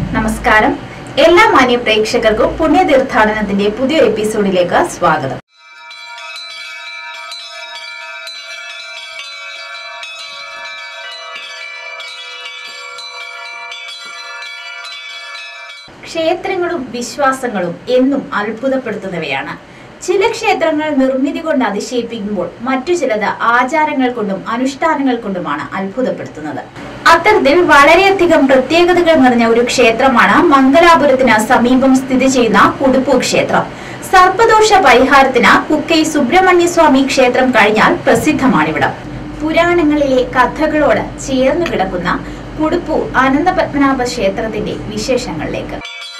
നമസ്കാരം എല്ലാ മാന്യ പ്രേക്ഷകർക്കും പുണ്യതീർത്ഥാടനത്തിന്റെ പുതിയ എപ്പിസോഡിലേക്ക് സ്വാഗതം ക്ഷേത്രങ്ങളും വിശ്വാസങ്ങളും എന്നും അത്ഭുതപ്പെടുത്തുന്നവയാണ് ചില ക്ഷേത്രങ്ങൾ നിർമ്മിതി കൊണ്ട് അതിശയിപ്പിക്കുമ്പോൾ മറ്റു ചിലത് ആചാരങ്ങൾ കൊണ്ടും അനുഷ്ഠാനങ്ങൾ കൊണ്ടുമാണ് അത്ഭുതപ്പെടുത്തുന്നത് അത്തരത്തിൽ വളരെയധികം പ്രത്യേകതകൾ നിറഞ്ഞ ഒരു ക്ഷേത്രമാണ് മംഗലാപുരത്തിന് സമീപം സ്ഥിതി ചെയ്യുന്ന കുടുപ്പു ക്ഷേത്രം സർപ്പദോഷ പരിഹാരത്തിന് കുക്കൈ സുബ്രഹ്മണ്യ സ്വാമി ക്ഷേത്രം കഴിഞ്ഞാൽ പ്രസിദ്ധമാണിവിടം പുരാണങ്ങളിലെ കഥകളോട് ചേർന്ന് കിടക്കുന്ന കുടുപ്പു അനന്തപത്മനാഭ ക്ഷേത്രത്തിന്റെ വിശേഷങ്ങളിലേക്ക്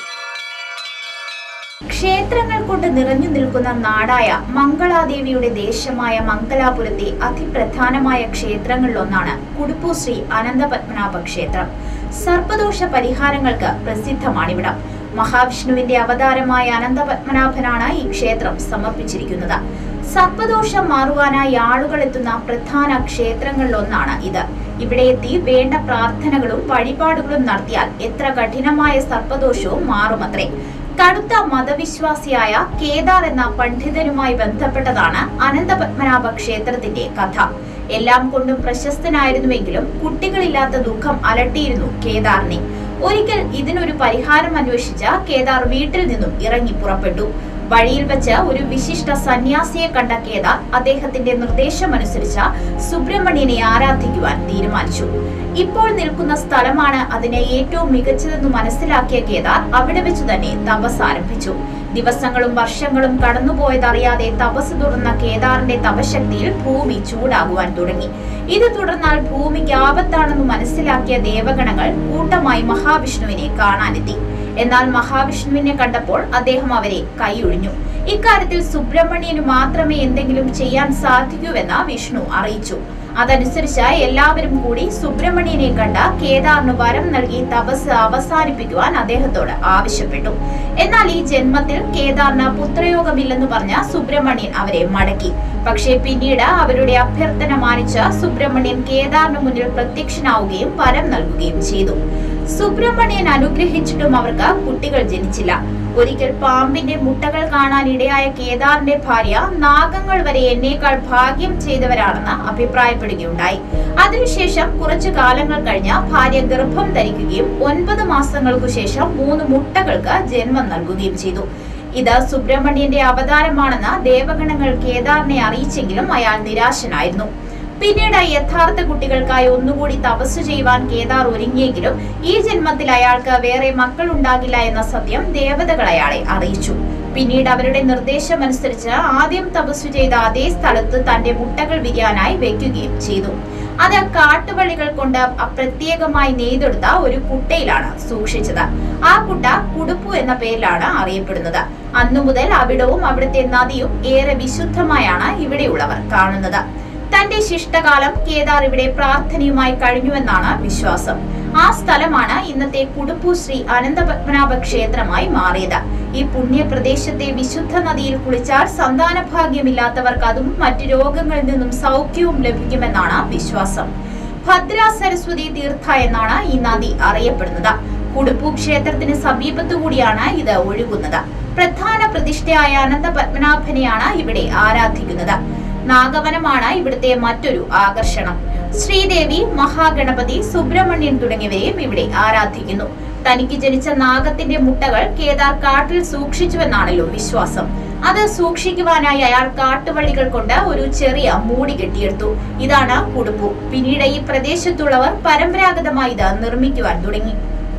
ക്ഷേത്രങ്ങൾ കൊണ്ട് നിറഞ്ഞു നിൽക്കുന്ന നാടായ മംഗളാദേവിയുടെ ദേശമായ മംഗലാപുരത്തെ അതിപ്രധാനമായ ക്ഷേത്രങ്ങളിലൊന്നാണ് കുടുപ്പു ശ്രീ അനന്തപത്മനാഭ ക്ഷേത്രം സർപ്പദോഷ പരിഹാരങ്ങൾക്ക് പ്രസിദ്ധമാണിവിടം മഹാവിഷ്ണുവിന്റെ അവതാരമായ അനന്തപത്മനാഭനാണ് ഈ ക്ഷേത്രം സമർപ്പിച്ചിരിക്കുന്നത് സർപ്പദോഷം മാറുവാനായി ആളുകൾ എത്തുന്ന പ്രധാന ക്ഷേത്രങ്ങളിലൊന്നാണ് ഇത് ഇവിടെ എത്തി വേണ്ട പ്രാർത്ഥനകളും വഴിപാടുകളും നടത്തിയാൽ എത്ര കഠിനമായ സർപ്പദോഷവും മാറുമത്രേ കടുത്ത മതവിശ്വാസിയായ കേദാർ എന്ന പണ്ഡിതനുമായി ബന്ധപ്പെട്ടതാണ് അനന്തപത്മനാഭ ക്ഷേത്രത്തിന്റെ കഥ എല്ലാം കൊണ്ടും പ്രശസ്തനായിരുന്നുവെങ്കിലും കുട്ടികളില്ലാത്ത ദുഃഖം അലട്ടിയിരുന്നു കേദാറിനെ ഒരിക്കൽ ഇതിനൊരു പരിഹാരം അന്വേഷിച്ച കേദാർ വീട്ടിൽ നിന്നും ഇറങ്ങി പുറപ്പെട്ടു വഴിയിൽ വെച്ച് ഒരു വിശിഷ്ട സന്യാസിയെ കണ്ട കേദാർ അദ്ദേഹത്തിന്റെ നിർദ്ദേശമനുസരിച്ച് സുബ്രഹ്മണ്യനെ ആരാധിക്കുവാൻ തീരുമാനിച്ചു ഇപ്പോൾ നിൽക്കുന്ന സ്ഥലമാണ് അതിന് ഏറ്റവും മികച്ചതെന്ന് മനസ്സിലാക്കിയ കേദാർ അവിടെ വെച്ച് തന്നെ തപസ് ആരംഭിച്ചു ദിവസങ്ങളും വർഷങ്ങളും കടന്നുപോയതറിയാതെ തപസ് തുടർന്ന കേദാറിന്റെ തപശക്തിയിൽ ഭൂമി ചൂടാകുവാൻ തുടങ്ങി ഇത് തുടർന്നാൽ ഭൂമിക്ക് ആപത്താണെന്ന് മനസ്സിലാക്കിയ ദേവഗണങ്ങൾ കൂട്ടമായി മഹാവിഷ്ണുവിനെ കാണാനെത്തി എന്നാൽ മഹാവിഷ്ണുവിനെ കണ്ടപ്പോൾ അദ്ദേഹം അവരെ കൈയൊഴിഞ്ഞു ഇക്കാര്യത്തിൽ സുബ്രഹ്മണ്യന് മാത്രമേ എന്തെങ്കിലും ചെയ്യാൻ സാധിക്കൂവെന്ന് വിഷ്ണു അറിയിച്ചു അതനുസരിച്ച് എല്ലാവരും കൂടി സുബ്രഹ്മണ്യനെ കണ്ട കേദാറിന് വരം നൽകി തപസ് അവസാനിപ്പിക്കുവാൻ അദ്ദേഹത്തോട് ആവശ്യപ്പെട്ടു എന്നാൽ ഈ ജന്മത്തിൽ കേദാറിന് പുത്രയോഗമില്ലെന്ന് പറഞ്ഞ സുബ്രഹ്മണ്യൻ അവരെ മടക്കി പക്ഷേ പിന്നീട് അവരുടെ അഭ്യർത്ഥന മാനിച്ച് സുബ്രഹ്മണ്യൻ കേദാറിന് മുന്നിൽ പ്രത്യക്ഷനാവുകയും വരം നൽകുകയും ചെയ്തു സുബ്രഹ്മണ്യൻ അനുഗ്രഹിച്ചിട്ടും അവർക്ക് കുട്ടികൾ ജനിച്ചില്ല ഒരിക്കൽ പാമ്പിന്റെ മുട്ടകൾ കാണാൻ ഇടയായ കേദാറിന്റെ ഭാര്യ നാഗങ്ങൾ വരെ എന്നേക്കാൾ ഭാഗ്യം ചെയ്തവരാണെന്ന് അഭിപ്രായപ്പെടുകയുണ്ടായി അതിനുശേഷം കുറച്ചു കാലങ്ങൾ കഴിഞ്ഞ ഭാര്യ ഗർഭം ധരിക്കുകയും ഒൻപത് മാസങ്ങൾക്കു ശേഷം മൂന്ന് മുട്ടകൾക്ക് ജന്മം നൽകുകയും ചെയ്തു ഇത് സുബ്രഹ്മണ്യന്റെ അവതാരമാണെന്ന് ദേവഗണങ്ങൾ കേദാറിനെ അറിയിച്ചെങ്കിലും അയാൾ നിരാശനായിരുന്നു പിന്നീട് യഥാർത്ഥ കുട്ടികൾക്കായി ഒന്നുകൂടി തപസ് ചെയ്യുവാൻ കേദാർ ഒരുങ്ങിയെങ്കിലും ഈ ജന്മത്തിൽ അയാൾക്ക് വേറെ മക്കൾ ഉണ്ടാകില്ല എന്ന സത്യം ദേവതകൾ അയാളെ അറിയിച്ചു പിന്നീട് അവരുടെ നിർദ്ദേശമനുസരിച്ച് ആദ്യം തപസ് ചെയ്ത അതേ സ്ഥലത്ത് തന്റെ മുട്ടകൾ വിരിയാനായി വെക്കുകയും ചെയ്തു അത് കാട്ടുവള്ളികൾ കൊണ്ട് പ്രത്യേകമായി നെയ്തെടുത്ത ഒരു കുട്ടയിലാണ് സൂക്ഷിച്ചത് ആ കുട്ട കുടുപ്പു എന്ന പേരിലാണ് അറിയപ്പെടുന്നത് അന്നു മുതൽ അവിടവും അവിടുത്തെ നദിയും ഏറെ വിശുദ്ധമായാണ് ഇവിടെയുള്ളവർ കാണുന്നത് തന്റെ ശിഷ്ടകാലം കേദാർ ഇവിടെ പ്രാർത്ഥനയുമായി കഴിഞ്ഞുവെന്നാണ് വിശ്വാസം ആ സ്ഥലമാണ് ഇന്നത്തെ കുടുപ്പു ശ്രീ അനന്തപത്മനാഭ ക്ഷേത്രമായി മാറിയത് ഈ പുണ്യ പ്രദേശത്തെ വിശുദ്ധ നദിയിൽ കുളിച്ചാൽ സന്താന ഭാഗ്യമില്ലാത്തവർക്ക് അതും മറ്റു രോഗങ്ങളിൽ നിന്നും സൗഖ്യവും ലഭിക്കുമെന്നാണ് വിശ്വാസം ഭദ്ര സരസ്വതി തീർത്ഥ എന്നാണ് ഈ നദി അറിയപ്പെടുന്നത് കുടുപ്പു ക്ഷേത്രത്തിന് സമീപത്തുകൂടിയാണ് ഇത് ഒഴുകുന്നത് പ്രധാന പ്രതിഷ്ഠയായ അനന്ത പത്മനാഭനെയാണ് ഇവിടെ ആരാധിക്കുന്നത് നാഗവനമാണ് ഇവിടുത്തെ മറ്റൊരു ആകർഷണം ശ്രീദേവി മഹാഗണപതി സുബ്രഹ്മണ്യൻ തുടങ്ങിയവരെയും ഇവിടെ ആരാധിക്കുന്നു തനിക്ക് ജനിച്ച നാഗത്തിന്റെ മുട്ടകൾ കേദാർ കാട്ടിൽ സൂക്ഷിച്ചുവെന്നാണല്ലോ വിശ്വാസം അത് സൂക്ഷിക്കുവാനായി അയാൾ കാട്ടുവള്ളികൾ കൊണ്ട് ഒരു ചെറിയ മൂടി കെട്ടിയെടുത്തു ഇതാണ് കുടുപ്പു പിന്നീട് ഈ പ്രദേശത്തുള്ളവർ പരമ്പരാഗതമായി ഇത് നിർമ്മിക്കുവാൻ തുടങ്ങി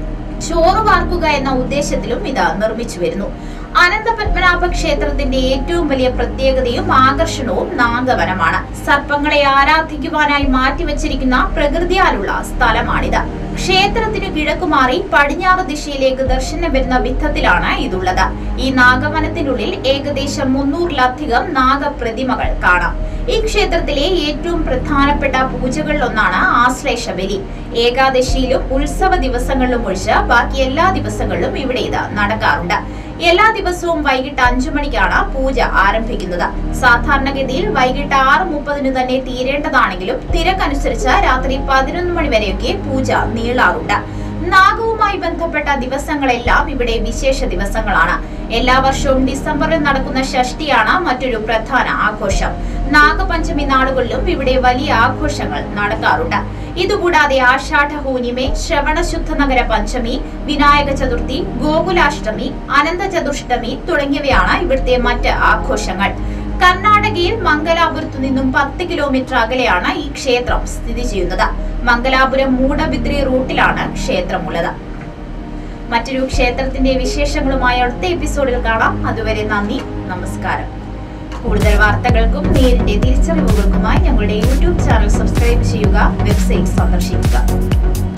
ചോറ് വാർക്കുക എന്ന ഉദ്ദേശത്തിലും ഇത് നിർമ്മിച്ചു വരുന്നു അനന്തപത്മനാഭ ക്ഷേത്രത്തിന്റെ ഏറ്റവും വലിയ പ്രത്യേകതയും ആകർഷണവും നാഗവനമാണ് സർപ്പങ്ങളെ ആരാധിക്കുവാനായി മാറ്റിവെച്ചിരിക്കുന്ന പ്രകൃതിയാലുള്ള സ്ഥലമാണിത് ക്ഷേത്രത്തിന് കിഴക്കുമാറി പടിഞ്ഞാറ് ദിശയിലേക്ക് ദർശനം വരുന്ന വിധത്തിലാണ് ഇതുള്ളത് ഈ നാഗവനത്തിനുള്ളിൽ ഏകദേശം മുന്നൂറിലധികം നാഗപ്രതിമകൾ കാണാം ഈ ക്ഷേത്രത്തിലെ ഏറ്റവും പ്രധാനപ്പെട്ട പൂജകളിലൊന്നാണ് ആശ്ലേഷ ബലി ഏകാദശിയിലും ഉത്സവ ദിവസങ്ങളിലും ഒഴിച്ച് ബാക്കി എല്ലാ ദിവസങ്ങളിലും ഇവിടെ ഇത് നടക്കാറുണ്ട് എല്ലാ ദിവസവും വൈകിട്ട് അഞ്ചു മണിക്കാണ് പൂജ ആരംഭിക്കുന്നത് സാധാരണഗതിയിൽ വൈകിട്ട് ആറ് മുപ്പതിന് തന്നെ തീരേണ്ടതാണെങ്കിലും തിരക്കനുസരിച്ച് രാത്രി പതിനൊന്ന് മണി വരെയൊക്കെ പൂജ നീളാറുണ്ട് നാഗവുമായി ബന്ധപ്പെട്ട ദിവസങ്ങളെല്ലാം ഇവിടെ വിശേഷ ദിവസങ്ങളാണ് എല്ലാ വർഷവും ഡിസംബറിൽ നടക്കുന്ന ഷഷ്ടിയാണ് മറ്റൊരു പ്രധാന ആഘോഷം നാഗപഞ്ചമി നാളുകളിലും ഇവിടെ വലിയ ആഘോഷങ്ങൾ നടക്കാറുണ്ട് ഇതുകൂടാതെ ആഷാഢ ഹൂനിമെ ശ്രവണശുദ്ധ നഗര പഞ്ചമി വിനായക ചതുർത്ഥി ഗോകുലാഷ്ടമി അനന്ത ചതുഷ്ടമി തുടങ്ങിയവയാണ് ഇവിടുത്തെ മറ്റ് ആഘോഷങ്ങൾ കർണാടകയിൽ മംഗലാപുരത്തു നിന്നും പത്ത് കിലോമീറ്റർ അകലെയാണ് ഈ ക്ഷേത്രം സ്ഥിതി ചെയ്യുന്നത് മംഗലാപുരം മൂടബിദ്രി റൂട്ടിലാണ് ക്ഷേത്രമുള്ളത് മറ്റൊരു ക്ഷേത്രത്തിന്റെ വിശേഷങ്ങളുമായി അടുത്ത എപ്പിസോഡിൽ കാണാം അതുവരെ നന്ദി നമസ്കാരം കൂടുതൽ വാർത്തകൾക്കും നേരിന്റെ തിരിച്ചറിവുകൾക്കുമായി ഞങ്ങളുടെ യൂട്യൂബ് ചാനൽ സബ്സ്ക്രൈബ് ചെയ്യുക വെബ്സൈറ്റ് സന്ദർശിക്കുക